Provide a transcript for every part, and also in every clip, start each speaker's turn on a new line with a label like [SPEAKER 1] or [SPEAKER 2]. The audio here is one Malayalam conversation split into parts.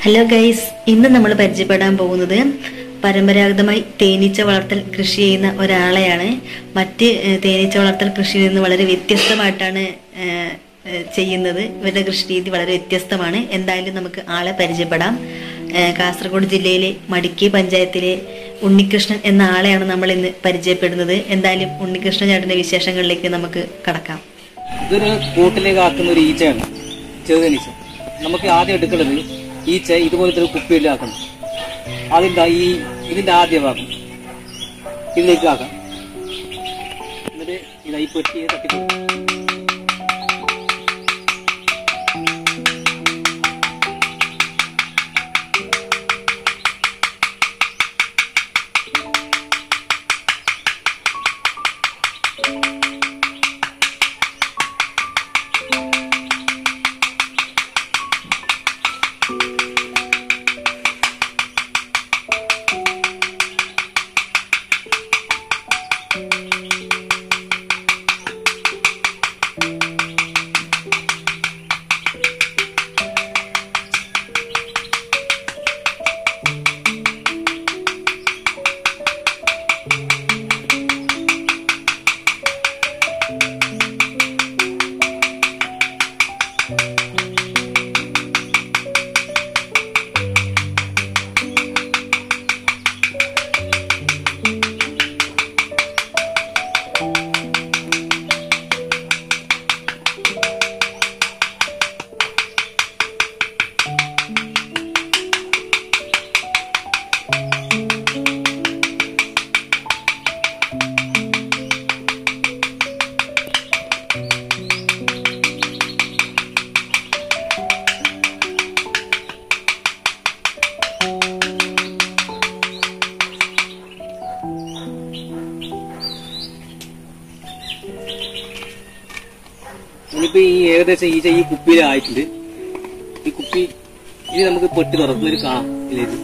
[SPEAKER 1] ഹലോ ഗൈസ് ഇന്ന് നമ്മൾ പരിചയപ്പെടാൻ പോകുന്നത് പരമ്പരാഗതമായി തേനീച്ച വളർത്തൽ കൃഷി ചെയ്യുന്ന ഒരാളെയാണ് മറ്റ് ഏഹ്, തേനീച്ച വളർത്തൽ കൃഷിയിൽ നിന്ന് വളരെ വ്യത്യസ്തമായിട്ടാണ് ഏഹ്, ഏഹ്, ചെയ്യുന്നത് ഇവരുടെ കൃഷി രീതി വളരെ വ്യത്യസ്തമാണ് എന്തായാലും നമുക്ക് ആളെ പരിചയപ്പെടാം ഏഹ്, കാസർഗോഡ് ജില്ലയിലെ മടിക്കി പഞ്ചായത്തിലെ ഉണ്ണികൃഷ്ണൻ എന്ന ആളെയാണ് നമ്മൾ ഇന്ന് പരിചയപ്പെടുന്നത് എന്തായാലും ഉണ്ണികൃഷ്ണൻ ചേട്ടന്റെ വിശേഷങ്ങളിലേക്ക് നമുക്ക് കടക്കാം
[SPEAKER 2] ഇതൊരു കൂട്ടിലേക്ക് ആക്കുന്ന ഒരു ഈച്ചയാണ് ചെറുതനീച്ച നമുക്ക് ആദ്യം എടുക്കേണ്ടത് ഈച്ച ഇതുപോലത്തെ ഒരു കുപ്പിയിൽ ആക്കണം അതിന്റെ ഈ ഇതിന്റെ ആദ്യ ഭാഗം ഇതിലേക്ക് ആക്കാം എന്നിട്ട് ഇതാ ഈ പെട്ടിയെ തട്ടി ഇനിയിപ്പോ ഈ ഏകദേശം ഈച്ച ഈ കുപ്പിയിലായിട്ടുണ്ട് ഈ കുപ്പി ഇനി നമുക്ക് പെട്ടി തുറക്കുന്നതിൽ കാണാം ഇതിലേക്ക്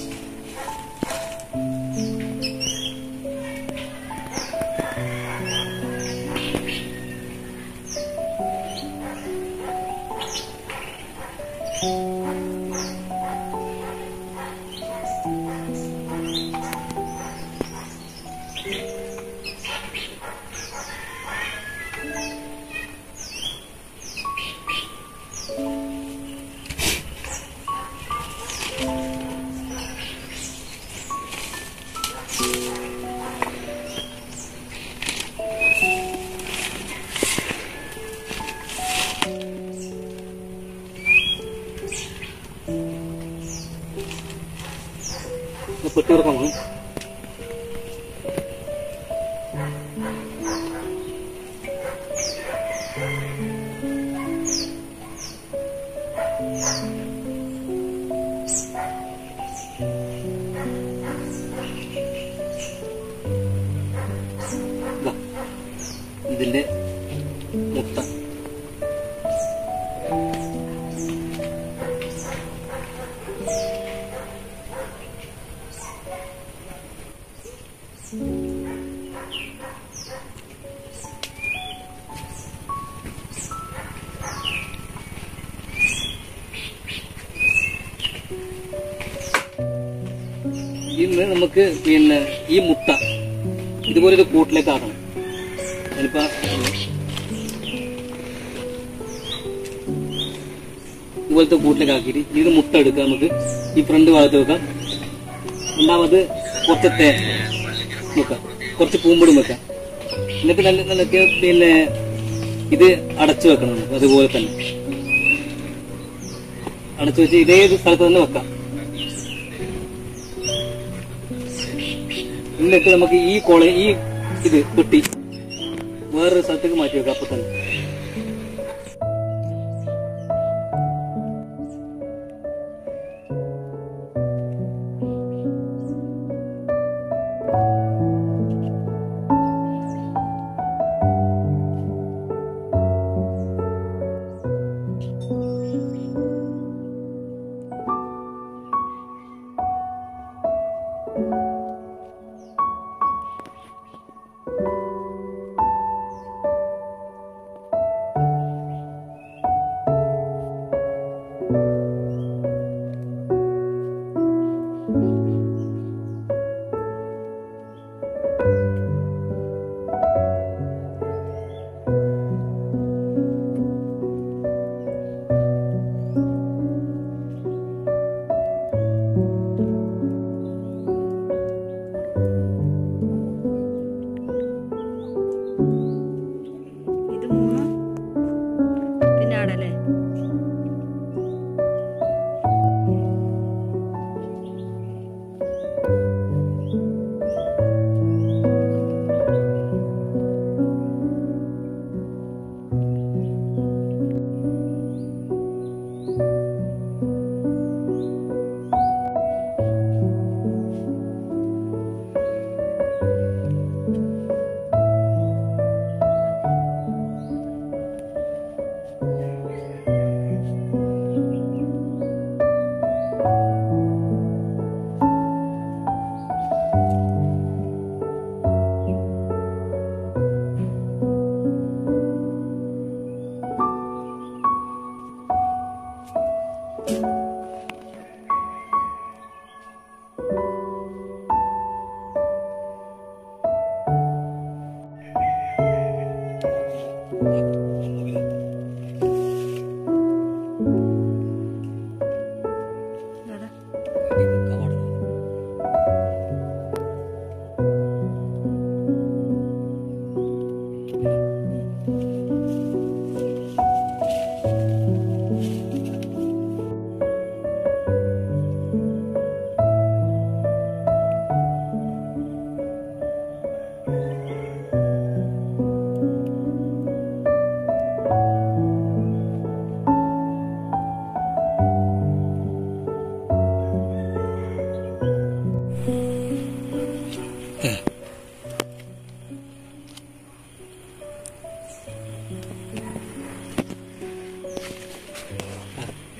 [SPEAKER 2] ഇത് പെട്ടി തുറക്കാൻ പോകും ഇതാ, ഇതിന്റെ മുട്ട ഇന്ന് നമുക്ക് പിന്നെ ഈ മുട്ട ഇതുപോലെ ഒരു കൂട്ടിലേക്ക് ആക്കണം ഞാനിപ്പോ ഇതുപോലത്തെ കൂട്ടിലേക്ക് ആക്കിയിട്ട് ഇത് മുട്ട എടുക്കാം നമുക്ക് ഈ ഫ്രണ്ട് ഭാഗത്ത് വെക്കാം രണ്ടാമത് കുറച്ച് തേ വെക്കാം കുറച്ച് പൂമ്പൊടി വെക്കാം എന്നിട്ട് നല്ല നല്ല പിന്നെ ഇത് അടച്ചു വെക്കണം നമുക്ക് അതുപോലെ തന്നെ അടച്ചു വെച്ച് ഇതേ സ്ഥലത്ത് തന്നെ വെക്കാം എന്നിട്ട് നമുക്ക് ഈ കോള ഈ ഇത് പെട്ടി വേറൊരു സ്ഥലത്തേക്ക് മാറ്റി വെക്കാം അപ്പൊ തന്നെ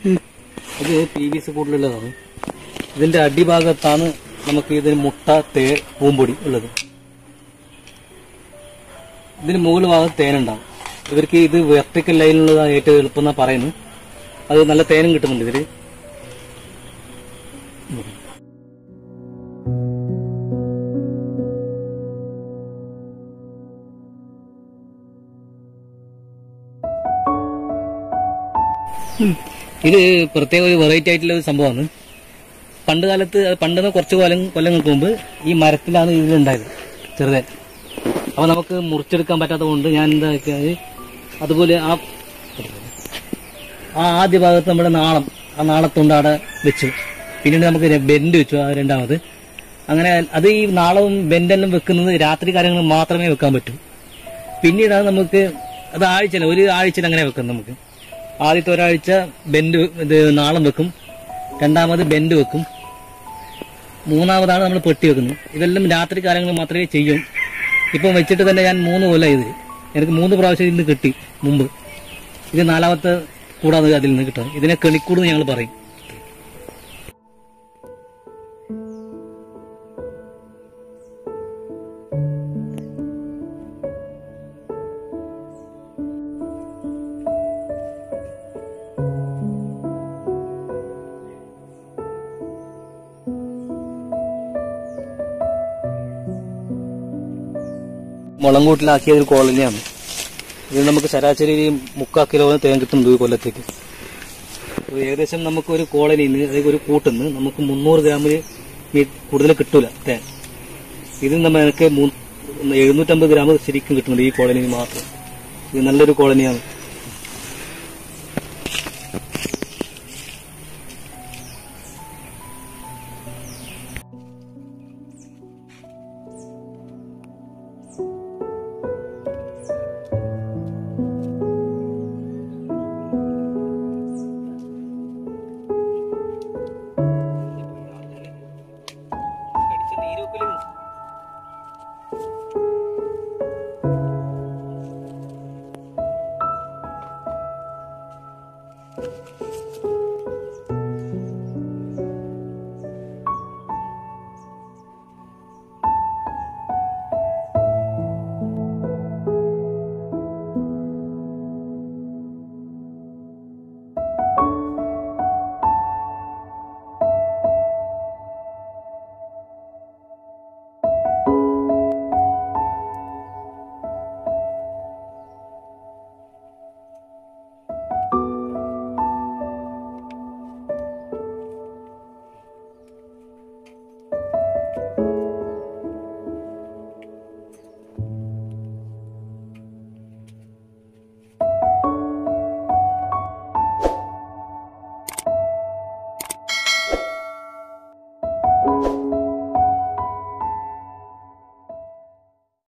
[SPEAKER 2] ഇത് പി വി സി കൂടുതലുള്ളതാണ് ഇതിന്റെ അടിഭാഗത്താണ് നമുക്ക് ഇതിന് മുട്ട തേ പൂമ്പൊടി ഉള്ളത് ഇതിന് മുകൾ ഭാഗത്ത് തേനുണ്ടാവും ഇവർക്ക് ഇത് വെർട്ടിക്കൽ ലൈനിലുള്ളതാണ് ഏറ്റവും എളുപ്പം എന്നാ പറയുന്നത് അത് നല്ല തേനും കിട്ടുന്നുണ്ട് ഇതില് ഇത് പ്രത്യേക ഒരു വെറൈറ്റി ആയിട്ടുള്ള ഒരു സംഭവമാണ് പണ്ട് കാലത്ത് പണ്ടെന്ന് കുറച്ച് കൊല്ലം കൊല്ലങ്ങൾക്ക് മുമ്പ് ഈ മരത്തിലാണ് ഇതിലുണ്ടായത് ചെറുതെ അപ്പൊ നമുക്ക് മുറിച്ചെടുക്കാൻ പറ്റാത്തത് കൊണ്ട് ഞാൻ എന്താ വെച്ചാൽ അതുപോലെ ആ ആ ആദ്യ ഭാഗത്ത് നമ്മുടെ നാളം ആ നാളത്തുണ്ട് അവിടെ വെച്ചു പിന്നീട് നമുക്ക് ബെൻഡ് വെച്ചു ആ രണ്ടാമത് അങ്ങനെ അത് ഈ നാളവും ബെൻഡെല്ലാം വെക്കുന്നത് രാത്രി കാര്യങ്ങൾ മാത്രമേ വെക്കാൻ പറ്റൂ പിന്നീടാണ് നമുക്ക് അത് ആഴ്ച ഒരു ആഴ്ചയിൽ അങ്ങനെ വെക്കും നമുക്ക് ആദ്യത്തെ ഒരാഴ്ച ബെൻഡ് ഇത് നാളം വെക്കും രണ്ടാമത് ബെൻഡ് വെക്കും മൂന്നാമതാണ് നമ്മൾ പെട്ടി വെക്കുന്നത് ഇതെല്ലാം രാത്രി കാലങ്ങളിൽ മാത്രമേ ചെയ്യും ഇപ്പം വെച്ചിട്ട് തന്നെ ഞാൻ മൂന്ന് കൊല്ലം ഇത് എനിക്ക് മൂന്ന് പ്രാവശ്യം ഇതിൽ നിന്ന് കിട്ടി മുമ്പ് ഇത് നാലാമത്തെ കൂടാതെ അതിൽ നിന്ന് കിട്ടുന്നത് ഇതിനെ കെണിക്കൂട് എന്ന് ഞങ്ങൾ പറയും മുളങ്കൂട്ടിലാക്കിയ ഒരു കോളനിയാണ് ഇത് നമുക്ക് ശരാശരി ഒരു മുക്കാ കിലോ തേൻ കിട്ടുന്നുണ്ട് ഒരു കൊല്ലത്തേക്ക് അപ്പോൾ ഏകദേശം നമുക്ക് ഒരു കോളനിയിൽ നിന്ന് അതായത് ഒരു കൂട്ടുന്ന് നമുക്ക് മുന്നൂറ് ഗ്രാമിൽ കൂടുതൽ കിട്ടൂല തേൻ ഇത് നമുക്ക് എഴുന്നൂറ്റമ്പത് ഗ്രാം ശരിക്കും കിട്ടുന്നുണ്ട് ഈ കോളനിയിൽ മാത്രം ഇത് നല്ലൊരു കോളനിയാണ്